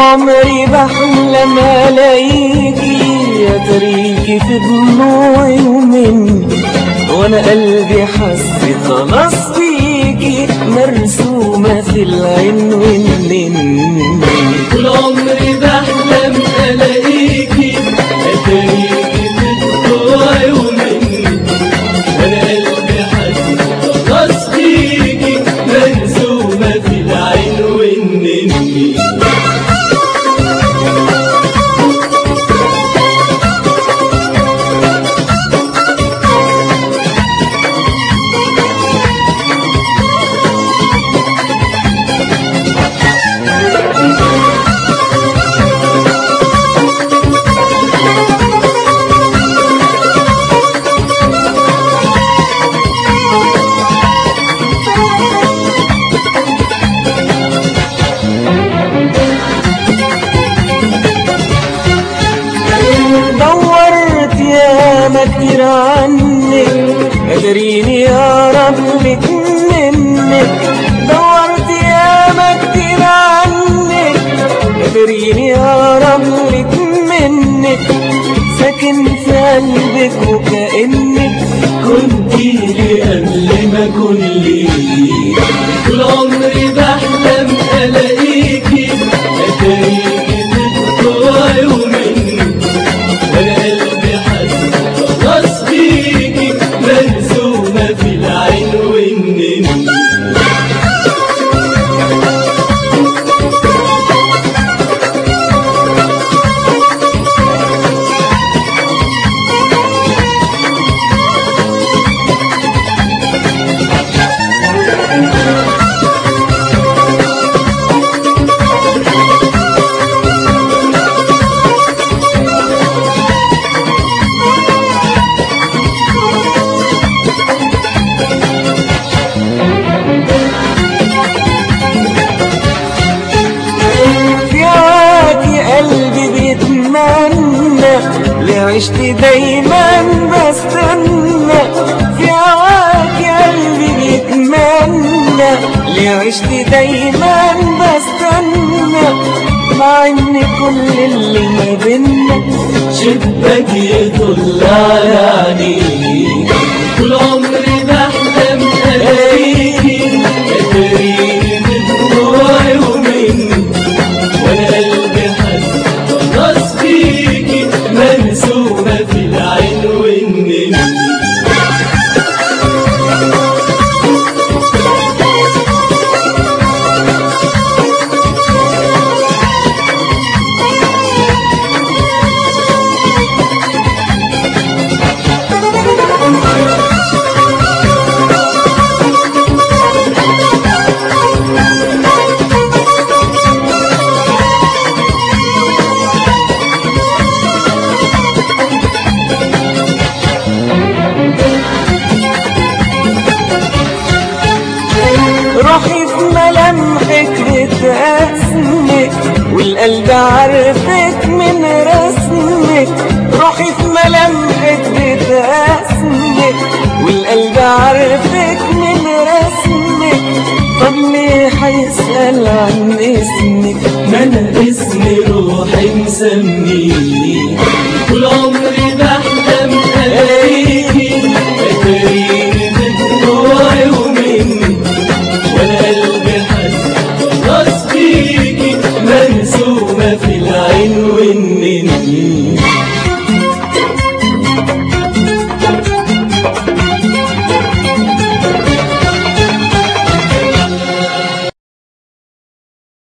عمري بحلم الاقيكي يا تريكي في دموعي ومني وانا قلبي حس خلاص فيكي مرسومة في العين والنين طول عمري بحلم الاقيكي اتريكي في دموعي ومني وانا قلبي حاسس خلاص فيكي مرسومة في العين والنني دورت يا كتير عنك قادريني يا رب لك منك دورت يا كتير عنك قادريني يا رب لك منك ساكن في قلبك وكأنك كنتي لي قبل ما اكون ليكي طول عمري بحلم الاقيكي اتريكي في دموعي ومني وانا قلبي حاسس خلاص فيكي مرسومة في العين والنني في عواكي قلبي بيتمنى ليه عشت دايما بستنى في عواكي قلبي بيتمنى ليه عشت دايما بستنى مع ان كل اللي ما بينا شبك يطل على عينيك طول عمري بحلم الاقيكي اتريكي بدموعي ومني وانا قلبي حاسس خلاص فيكي مرسومة في العين والنني روحي في ملامحك بتأسمك والقلب عارفك من رسمك روحي في ملامحك بتأسمك والقلب عارفك من رسمك طب ليه هيسأل عن اسمك ما انا اسمي روحي مسميه